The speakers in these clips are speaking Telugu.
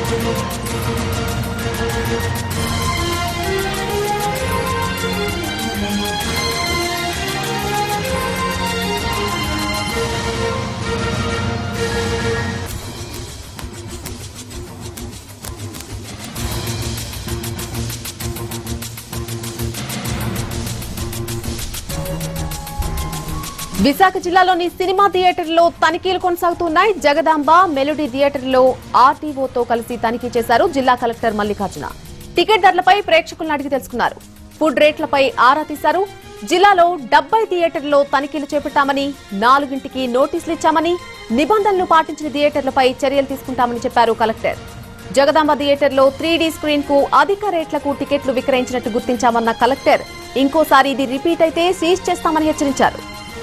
విశాఖ జిల్లాలోని సినిమా థియేటర్లో తనిఖీలు కొనసాగుతున్నాయి జగదాంబ మెలోడీ థియేటర్లో ఆర్టీఓతో కలిసి తనిఖీ చేశారు జిల్లా కలెక్టర్ మల్లికార్జున టికెట్ ధరలపై ప్రేక్షకులను అడిగి తెలుసుకున్నారు ఫుడ్ రేట్లపై ఆరా తీశారు జిల్లాలో డెబ్బై థియేటర్లో తనిఖీలు చేపట్టామని నాలుగింటికి నోటీసులు ఇచ్చామని నిబంధనలు పాటించిన థియేటర్లపై చర్యలు తీసుకుంటామని చెప్పారు కలెక్టర్ జగదాంబ థియేటర్లో త్రీ డీ స్క్రీన్ కు అధిక రేట్లకు టికెట్లు విక్రయించినట్టు గుర్తించామన్న కలెక్టర్ ఇంకోసారి ఇది రిపీట్ అయితే సీజ్ చేస్తామని హెచ్చరించారు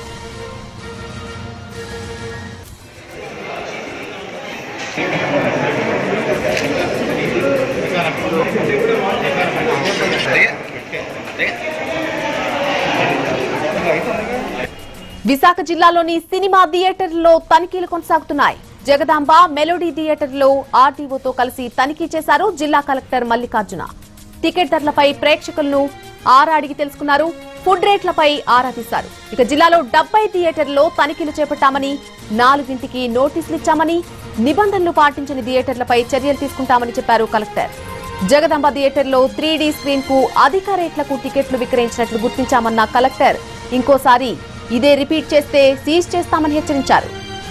విశాఖ జిల్లాలోని సినిమా థియేటర్లో తనిఖీలు కొనసాగుతున్నాయి జగదాంబ మెలోడీ థియేటర్లో ఆర్టీఓతో కలిసి తనిఖీ చేశారు జిల్లా కలెక్టర్ మల్లికార్జున టికెట్ ధరలపై ప్రేక్షకులను ఆరా అడిగి తెలుసుకున్నారు ఫుడ్ రేట్లపై ఆరా తీశారు ఇక జిల్లాలో డెబ్బై థియేటర్లో తనిఖీలు చేపట్టామని నాలుగింటికి నోటీసులు ఇచ్చామని నిబంధనలు పాటించని థియేటర్లపై చర్యలు తీసుకుంటామని చెప్పారు కలెక్టర్ జగదాంబ థియేటర్లో త్రీ డీ స్క్రీన్ కు అధిక రేట్లకు టికెట్లు విక్రయించినట్లు గుర్తించామన్న కలెక్టర్ ఇంకోసారి ఇదే రిపీట్ చేస్తే సీజ్ చేస్తామని హెచ్చరించారు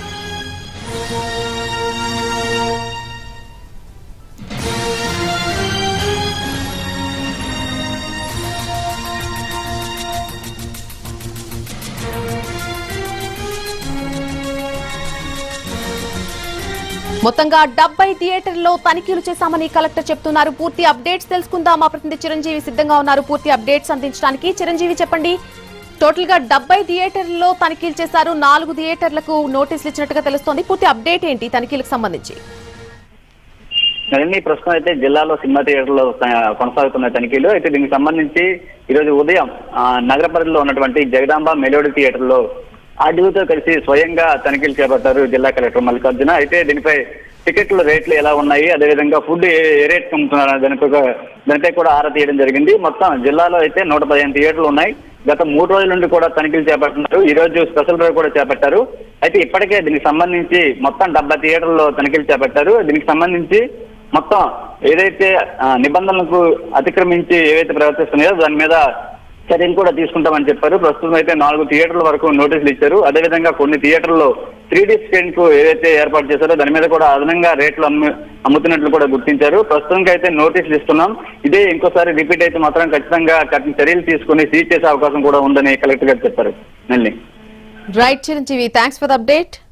మొత్తంగా డెబ్బై థియేటర్లో తనిఖీలు చేశామని కలెక్టర్ చెప్తున్నారు పూర్తి అప్డేట్స్ తెలుసుకుందాం మా ప్రతినిధి చిరంజీవి సిద్ధంగా ఉన్నారు పూర్తి అప్డేట్స్ అందించడానికి చిరంజీవి చెప్పండి టోటల్ గా డెబ్బై థియేటర్లలో తనిఖీలు చేశారు నాలుగు థియేటర్లకు నోటీసులు ఇచ్చినట్టుగా తెలుస్తోంది పూర్తి అప్డేట్ ఏంటి తనిఖీలకు సంబంధించి నలిని ప్రస్తుతం అయితే జిల్లాలో సినిమా థియేటర్లో స- కొనసాగుతున్న తనిఖీలు అయితే దీనికి సంబంధించి ఈరోజు ఉదయం ఆ, నగర పరిధిలో ఉన్నటువంటి జగదాంబ మెలోడీ థియేటర్లో ఆర్డీఓతో కలిసి స్వయంగా తనిఖీలు చేపట్టారు జిల్లా కలెక్టర్ మల్లికార్జున అయితే దీనిపై టికెట్ల రేట్లు ఎలా ఉన్నాయి అదేవిధంగా ఫుడ్ ఏ ఏ రేట్ అమ్ముతున్నారు అనే దానిపై కూడా- దానిపై కూడా ఆరా తీయడం జరిగింది మొత్తం జిల్లాలో అయితే నూట పదిహేను థియేటర్లు ఉన్నాయి గత మూడు రోజుల నుండి కూడా తనిఖీలు చేపడుతున్నారు ఈ రోజు స్పెషల్ డ్రైవ్ కూడా చేపట్టారు అయితే ఇప్పటికే దీనికి సంబంధించి మొత్తం డెబ్బై థియేటర్లో తనిఖీలు చేపట్టారు దీనికి సంబంధించి మొత్తం ఏదైతే ఆ, నిబంధనలకు అతిక్రమించి ఏవైతే ప్రవర్తిస్తున్నాయో దాని మీద చర్యలు కూడా తీసుకుంటామని చెప్పారు ప్రస్తుతం అయితే నాలుగు థియేటర్ల వరకు నోటీసులు ఇచ్చారు అదేవిధంగా కొన్ని థియేటర్లో త్రీ డీ స్క్రీన్ కు ఏదైతే ఏర్పాటు చేశారో దాని మీద కూడా అదనంగా రేట్లు అమ్ము అమ్ముతున్నట్లు కూడా గుర్తించారు ప్రస్తుతానికి అయితే నోటీసులు ఇస్తున్నాం ఇదే ఇంకోసారి రిపీట్ అయితే మాత్రం ఖచ్చితంగా కఠిన చర్యలు తీసుకుని సీజ్ చేసే అవకాశం కూడా ఉందని కలెక్టర్ గారు చెప్పారు మళ్ళీ right Chiranjeevi thanks for the update